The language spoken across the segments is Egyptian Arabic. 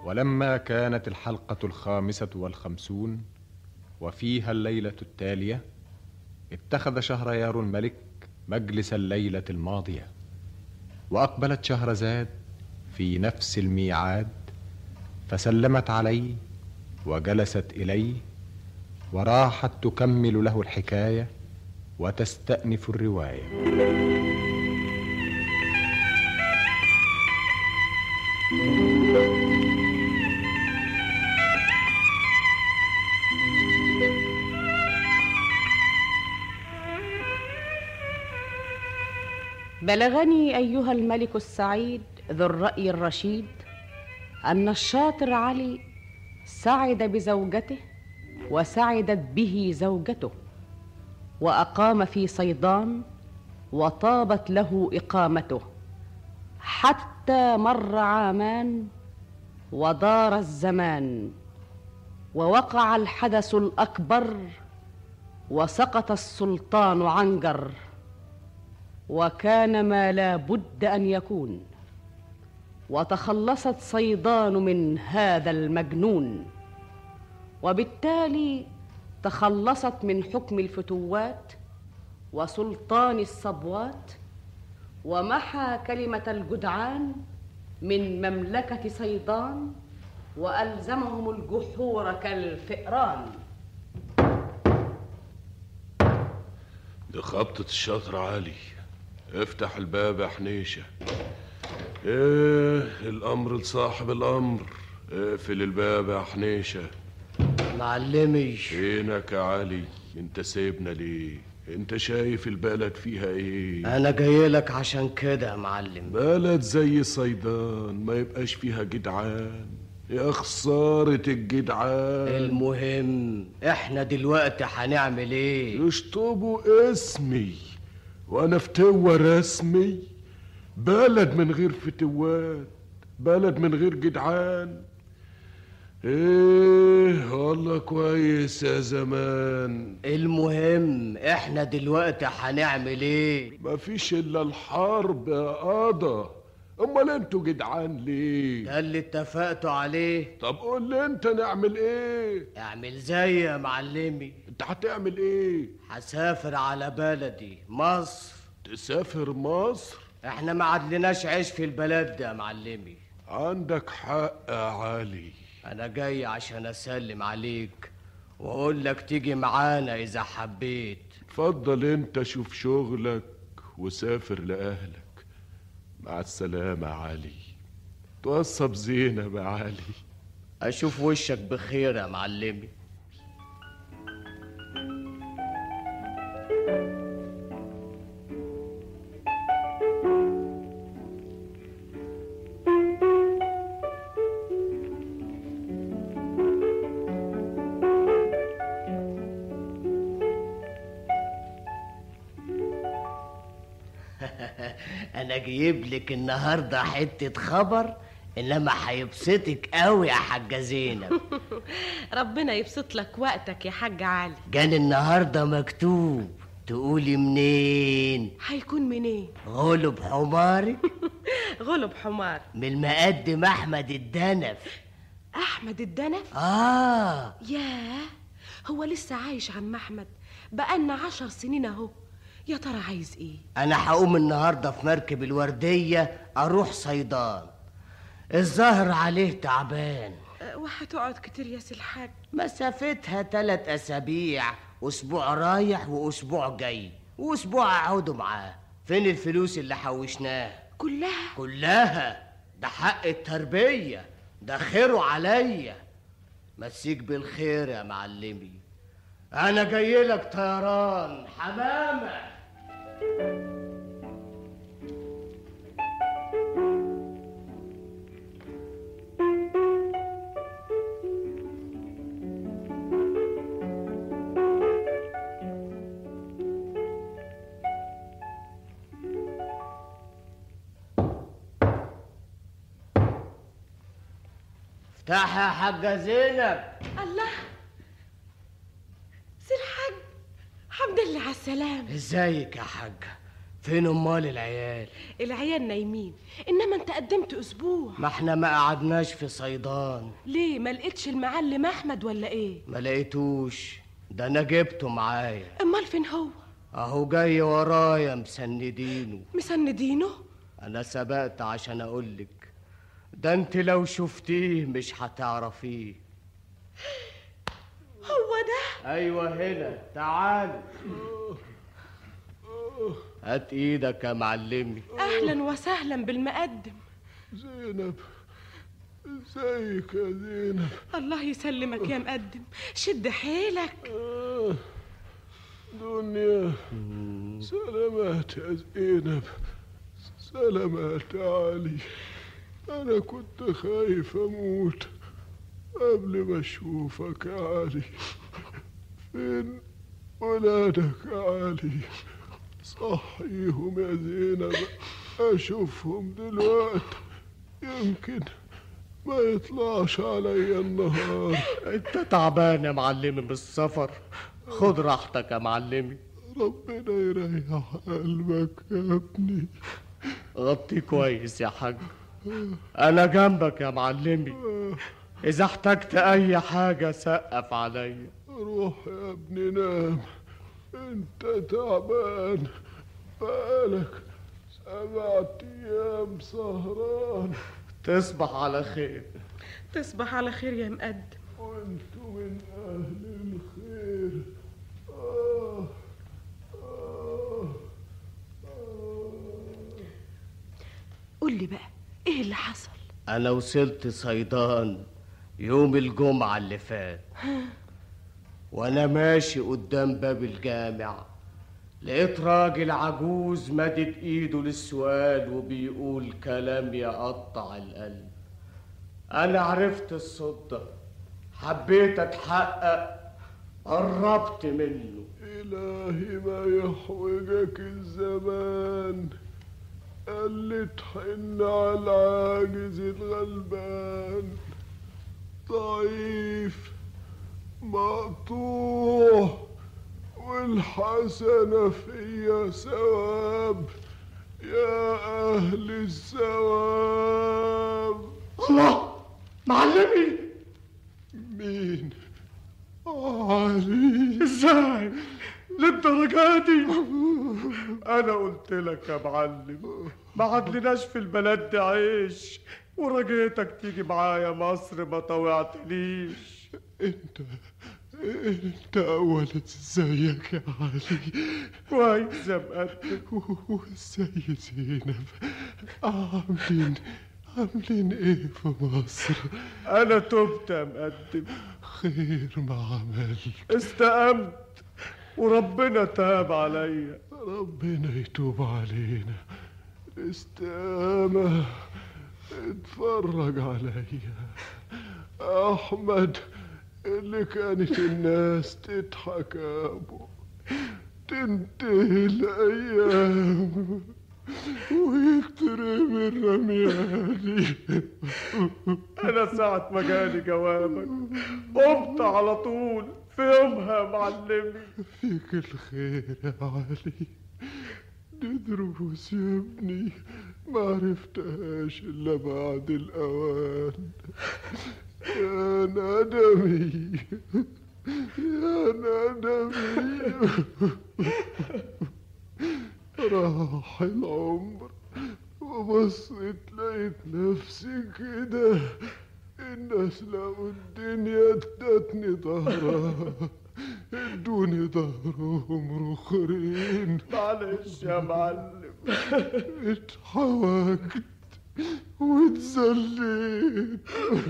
ولما كانت الحلقة الخامسة والخمسون وفيها الليلة التالية اتخذ شهريار الملك مجلس الليلة الماضية وأقبلت شهرزاد في نفس الميعاد فسلمت عليه وجلست إليه وراحت تكمل له الحكاية وتستأنف الرواية بلغني ايها الملك السعيد ذو الراي الرشيد ان الشاطر علي سعد بزوجته وسعدت به زوجته واقام في صيدان وطابت له اقامته حتى مر عامان ودار الزمان ووقع الحدث الاكبر وسقط السلطان عنجر وكان ما لا بد ان يكون وتخلصت صيدان من هذا المجنون وبالتالي تخلصت من حكم الفتوات وسلطان الصبوات ومحى كلمه الجدعان من مملكه صيدان والزمهم الجحور كالفئران دي خبطة الشاطر عالي افتح الباب يا حنيشة ايه الامر لصاحب الامر اقفل الباب يا حنيشة معلمي فينك يا علي انت سايبنا ليه انت شايف البلد فيها ايه انا جاي لك عشان كده يا معلم بلد زي صيدان ما يبقاش فيها جدعان يا خسارة الجدعان المهم احنا دلوقتي هنعمل ايه يشطبوا اسمي وانا فتوة رسمي بلد من غير فتوات بلد من غير جدعان ايه والله كويس يا زمان المهم احنا دلوقتي هنعمل ايه مفيش الا الحرب يا قضا امال انتوا جدعان ليه ده اللي اتفقتوا عليه طب قول لي انت نعمل ايه اعمل زي يا معلمي انت هتعمل ايه هسافر على بلدي مصر تسافر مصر احنا ما عدلناش عيش في البلد ده يا معلمي عندك حق يا علي انا جاي عشان اسلم عليك واقول لك تيجي معانا اذا حبيت اتفضل انت شوف شغلك وسافر لاهلك مع السلامة يا علي توصى بزينب يا علي اشوف وشك بخير يا معلمي انا جايب لك النهارده حته خبر انما هيبسطك قوي يا حاجه زينب ربنا يبسط لك وقتك يا حاج علي جاني النهارده مكتوب تقولي منين هيكون منين غلب حمارك غلب حمار من المقدم احمد الدنف احمد الدنف اه ياه هو لسه عايش عم احمد بقالنا عشر سنين اهو يا ترى عايز ايه انا هقوم النهارده في مركب الورديه اروح صيدان الظاهر عليه تعبان أه، وهتقعد كتير يا سي الحاج مسافتها تلات اسابيع اسبوع رايح واسبوع جاي واسبوع اقعدوا معاه فين الفلوس اللي حوشناها كلها كلها ده حق التربيه ده خيره عليا مسيك بالخير يا معلمي انا جاي لك طيران حمامه افتح يا حاجة زينب الله سي الحاج حمد لله على السلامة ازيك يا حاجة فين امال العيال العيال نايمين انما انت قدمت اسبوع ما احنا ما قعدناش في صيدان ليه ما لقيتش المعلم احمد ولا ايه ما لقيتوش ده انا جبته معايا امال فين هو اهو جاي ورايا مسندينه مسندينه انا سبقت عشان اقولك ده انت لو شفتيه مش هتعرفيه هو ده ايوه هنا تعال هات ايدك يا معلمي اهلا وسهلا بالمقدم زينب ازيك يا زينب الله يسلمك يا مقدم شد حيلك آه، دنيا سلامات يا زينب سلامات يا علي انا كنت خايف اموت قبل ما اشوفك يا علي فين ولادك يا علي صحيهم يا زينب اشوفهم دلوقتي يمكن ما يطلعش عليا النهار انت تعبان يا معلمي من السفر خد راحتك يا معلمي ربنا يريح قلبك يا ابني غطيه كويس يا حاج انا جنبك يا معلمي اذا احتجت اي حاجه سقف عليا روح يا ابني نام انت تعبان بقالك سبعة ايام سهران تصبح على خير تصبح على خير يا مقدم وانتوا من اهل الخير آه آه قول لي بقى ايه اللي حصل انا وصلت صيدان يوم الجمعه اللي فات وانا ماشي قدام باب الجامع لقيت راجل عجوز مدد ايده للسؤال وبيقول كلام يقطع القلب انا عرفت الصوت ده حبيت اتحقق قربت منه إلهي ما يحوجك الزمان اللي تحن على العاجز الغلبان ضعيف مقطوع والحسنة فيا ثواب يا أهل الثواب الله معلمي مين علي ازاي للدرجة دي انا قلت لك يا معلم ما عدلناش في البلد دي عيش ورجيتك تيجي معايا مصر ما طوعتليش انت انت اول ازيك يا علي كويس يا مقدم وازاي زينب عاملين عاملين ايه في مصر انا تبت يا مقدم خير ما عملت استقمت وربنا تاب عليا ربنا يتوب علينا استقامة اتفرج عليا احمد اللي كانت الناس تضحك ابو تنتهي الايام ويترمي الرمياني انا ساعة ما جالي جوابك قمت على طول في يومها يا معلمي فيك الخير يا علي دي دروس يا ابني ما عرفتهاش الا بعد الاوان يا ندمي يا ندمي راح العمر وبصيت لقيت نفسي كده الناس لقوا الدنيا ادتني ظهرها ادوني ظهرهم رخرين معلش يا معلم اتحوجت واتذليت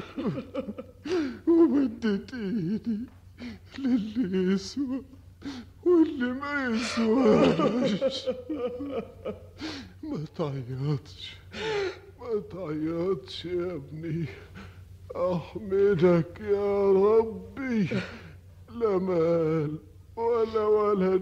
ومدت ايدي للي يسوى واللي ما يسواش ما تعيطش ما تعيطش يا ابني احمدك يا ربي لا مال ولا ولد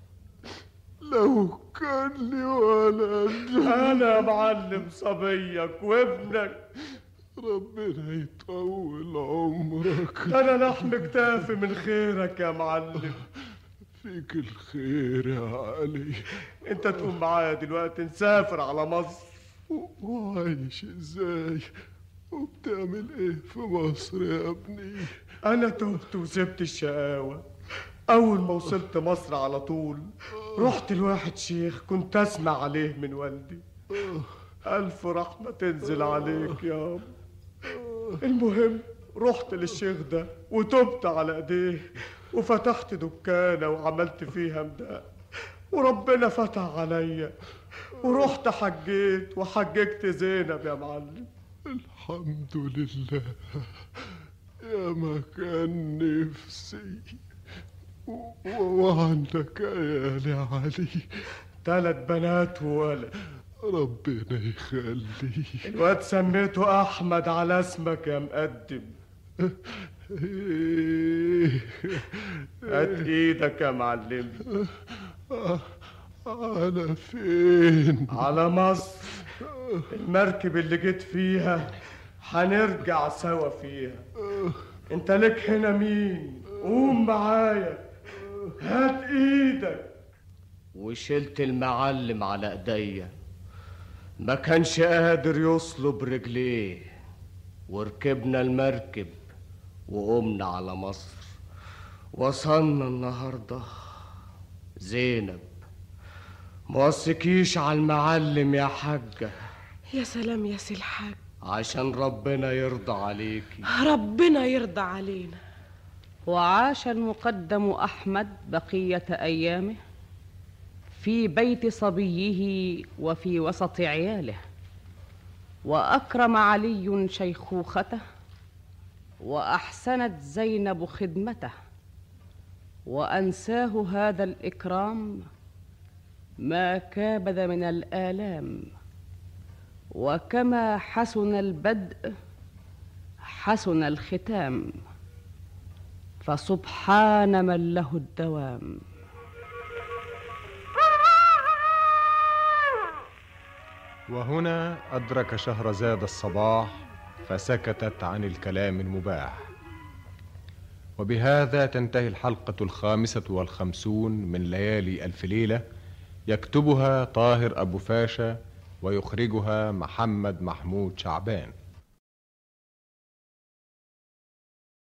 لو كان لي ولد انا يا معلم صبيك وابنك ربنا يطول عمرك ده انا لحم كتافي من خيرك يا معلم فيك الخير يا علي انت تقوم معايا دلوقتي نسافر على مصر و- وعايش ازاي وبتعمل ايه في مصر يا ابني انا تهت وسبت الشقاوة اول ما وصلت مصر على طول رحت لواحد شيخ كنت اسمع عليه من والدي الف رحمة تنزل عليك يا المهم رحت للشيخ ده وتبت على ايديه وفتحت دكانة وعملت فيها مداء وربنا فتح عليا ورحت حجيت وحججت زينب يا معلم الحمد لله يا ما كان نفسي و- وعندك عيال يا علي تلات بنات وولد ربنا يخليك الواد سميته احمد على اسمك يا مقدم إيه. هات ايدك يا معلم على فين على مصر المركب اللي جيت فيها هنرجع سوا فيها انت لك هنا مين قوم معايا هات ايدك وشلت المعلم على ايديا ما كانش قادر يصلب رجليه وركبنا المركب وقمنا على مصر وصلنا النهارده زينب موثقيش على المعلم يا حاجة يا سلام يا سي الحاج عشان ربنا يرضى عليكي ربنا يرضى علينا وعاش المقدم احمد بقيه ايامه في بيت صبيه وفي وسط عياله واكرم علي شيخوخته واحسنت زينب خدمته وانساه هذا الاكرام ما كابد من الالام وكما حسن البدء حسن الختام فسبحان من له الدوام وهنا أدرك شهرزاد الصباح فسكتت عن الكلام المباح وبهذا تنتهي الحلقة الخامسة والخمسون من ليالي ألف ليلة يكتبها طاهر أبو فاشا ويخرجها محمد محمود شعبان